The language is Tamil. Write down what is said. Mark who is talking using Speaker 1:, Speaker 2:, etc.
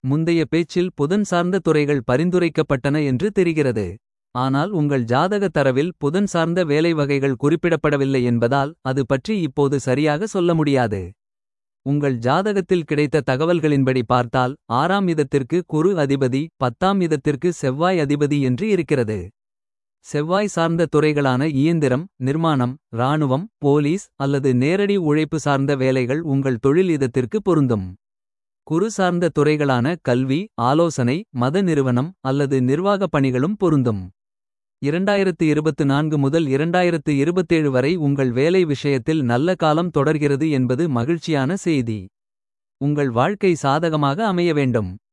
Speaker 1: முந்தைய பேச்சில் புதன் சார்ந்த துறைகள் பரிந்துரைக்கப்பட்டன என்று தெரிகிறது. ஆனால் உங்கள் ஜாதக தரவில் புதன் சார்ந்த வேலை வகைகள் குறிப்பிடப்படவில்லை என்பதால் அது பற்றி இப்போது சரியாக சொல்ல முடியாது. உங்கள் ஜாதகத்தில் கிடைத்த தகவல்களின்படி பார்த்தால் ஆறாம் இதத்திற்கு குரு அதிபதி பத்தாம் இதத்திற்கு செவ்வாய் அதிபதி என்று இருக்கிறது. செவ்வாய் சார்ந்த துறைகளான இயந்திரம் நிர்மாணம் இராணுவம் போலீஸ் அல்லது நேரடி உழைப்பு சார்ந்த வேலைகள் உங்கள் தொழில் இதத்திற்கு பொருந்தும். குரு சார்ந்த துறைகளான கல்வி ஆலோசனை மத நிறுவனம் அல்லது நிர்வாக பணிகளும் பொருந்தும். 2024 முதல் 2027 வரை உங்கள் வேலை விஷயத்தில் நல்ல காலம் தொடர்கிறது என்பது மகிழ்ச்சியான செய்தி. உங்கள் வாழ்க்கை சாதகமாக அமைய வேண்டும்.